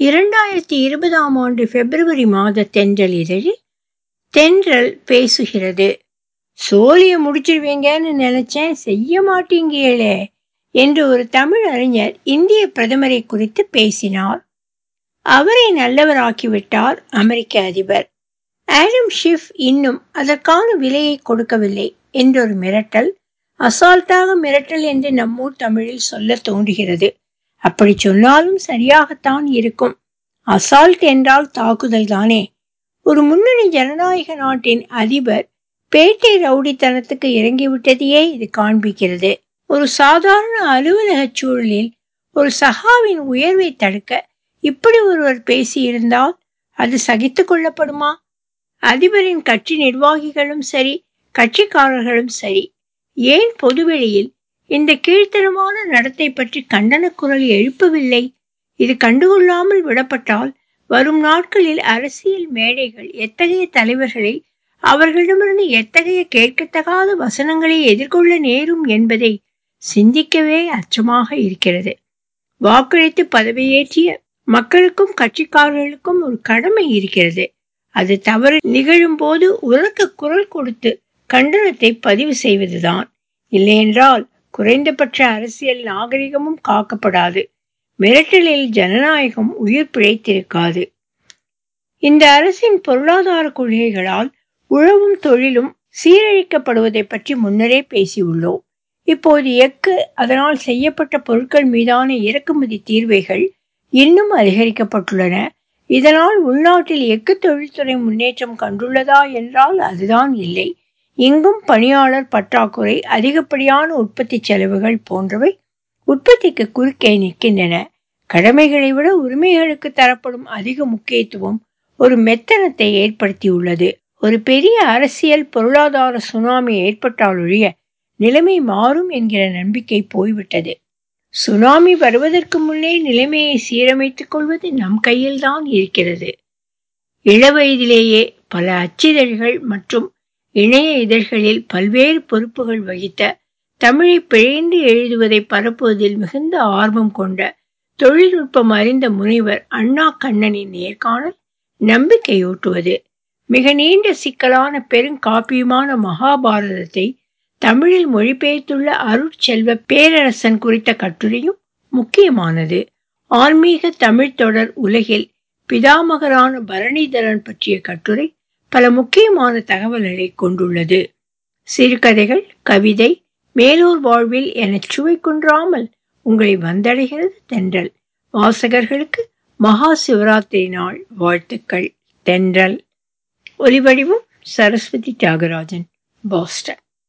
இரண்டாயிரத்தி இருபதாம் ஆண்டு பிப்ரவரி மாத தென்றல் இதழில் தென்றல் பேசுகிறது சோழிய முடிச்சிருவீங்கன்னு நினைச்சேன் செய்ய மாட்டீங்களே என்று ஒரு தமிழ் அறிஞர் இந்திய பிரதமரை குறித்து பேசினார் அவரை நல்லவராக்கிவிட்டார் அமெரிக்க அதிபர் ஆடம் ஷிஃப் இன்னும் அதற்கான விலையை கொடுக்கவில்லை என்றொரு மிரட்டல் அசால்ட்டாக மிரட்டல் என்று நம்மூர் தமிழில் சொல்ல தோன்றுகிறது அப்படி சொன்னாலும் சரியாகத்தான் இருக்கும் அசால்ட் என்றால் தாக்குதல் தானே ஒரு முன்னணி ஜனநாயக நாட்டின் அதிபர் பேட்டை ரவுடித்தனத்துக்கு இறங்கிவிட்டதையே இது காண்பிக்கிறது ஒரு சாதாரண அலுவலக சூழலில் ஒரு சகாவின் உயர்வை தடுக்க இப்படி ஒருவர் பேசியிருந்தால் அது சகித்து கொள்ளப்படுமா அதிபரின் கட்சி நிர்வாகிகளும் சரி கட்சிக்காரர்களும் சரி ஏன் பொதுவெளியில் இந்த கீழ்த்தனமான நடத்தை பற்றி கண்டன குரல் எழுப்பவில்லை இது கண்டுகொள்ளாமல் விடப்பட்டால் வரும் நாட்களில் அரசியல் மேடைகள் எத்தகைய தலைவர்களை அவர்களிடமிருந்து எத்தகைய கேட்கத்தகாத வசனங்களை எதிர்கொள்ள நேரும் என்பதை சிந்திக்கவே அச்சமாக இருக்கிறது வாக்களித்து பதவியேற்றிய மக்களுக்கும் கட்சிக்காரர்களுக்கும் ஒரு கடமை இருக்கிறது அது தவறு நிகழும் போது உறக்க குரல் கொடுத்து கண்டனத்தை பதிவு செய்வதுதான் இல்லையென்றால் குறைந்தபட்ச அரசியல் நாகரிகமும் காக்கப்படாது மிரட்டலில் ஜனநாயகம் உயிர் பிழைத்திருக்காது இந்த அரசின் பொருளாதார கொள்கைகளால் உழவும் தொழிலும் சீரழிக்கப்படுவதை பற்றி முன்னரே பேசியுள்ளோம் இப்போது எஃகு அதனால் செய்யப்பட்ட பொருட்கள் மீதான இறக்குமதி தீர்வைகள் இன்னும் அதிகரிக்கப்பட்டுள்ளன இதனால் உள்நாட்டில் எஃகு தொழில்துறை முன்னேற்றம் கண்டுள்ளதா என்றால் அதுதான் இல்லை இங்கும் பணியாளர் பற்றாக்குறை அதிகப்படியான உற்பத்தி செலவுகள் போன்றவை உற்பத்திக்கு குறுக்கே நிற்கின்றன கடமைகளை விட உரிமைகளுக்கு தரப்படும் அதிக முக்கியத்துவம் ஒரு மெத்தனத்தை ஏற்படுத்தியுள்ளது ஒரு பெரிய அரசியல் பொருளாதார சுனாமி ஏற்பட்டால் ஒழிய நிலைமை மாறும் என்கிற நம்பிக்கை போய்விட்டது சுனாமி வருவதற்கு முன்னே நிலைமையை சீரமைத்துக் கொள்வது நம் கையில்தான் இருக்கிறது இளவயதிலேயே பல அச்சிதழ்கள் மற்றும் இணைய இதழ்களில் பல்வேறு பொறுப்புகள் வகித்த தமிழை பிழைந்து எழுதுவதை பரப்புவதில் மிகுந்த ஆர்வம் கொண்ட தொழில்நுட்பம் அறிந்த முனைவர் அண்ணா கண்ணனின் நேர்காணல் நம்பிக்கையூட்டுவது மிக நீண்ட சிக்கலான பெருங்காப்பியமான மகாபாரதத்தை தமிழில் மொழிபெயர்த்துள்ள அருட்செல்வ பேரரசன் குறித்த கட்டுரையும் முக்கியமானது ஆன்மீக தமிழ் தொடர் உலகில் பிதாமகரான பரணிதரன் பற்றிய கட்டுரை பல முக்கியமான தகவல்களை கொண்டுள்ளது சிறுகதைகள் கவிதை மேலூர் வாழ்வில் என சுவை குன்றாமல் உங்களை வந்தடைகிறது தென்றல் வாசகர்களுக்கு மகா சிவராத்திரி நாள் வாழ்த்துக்கள் தென்றல் ஒலிவடிவும் சரஸ்வதி தியாகராஜன் பாஸ்டன்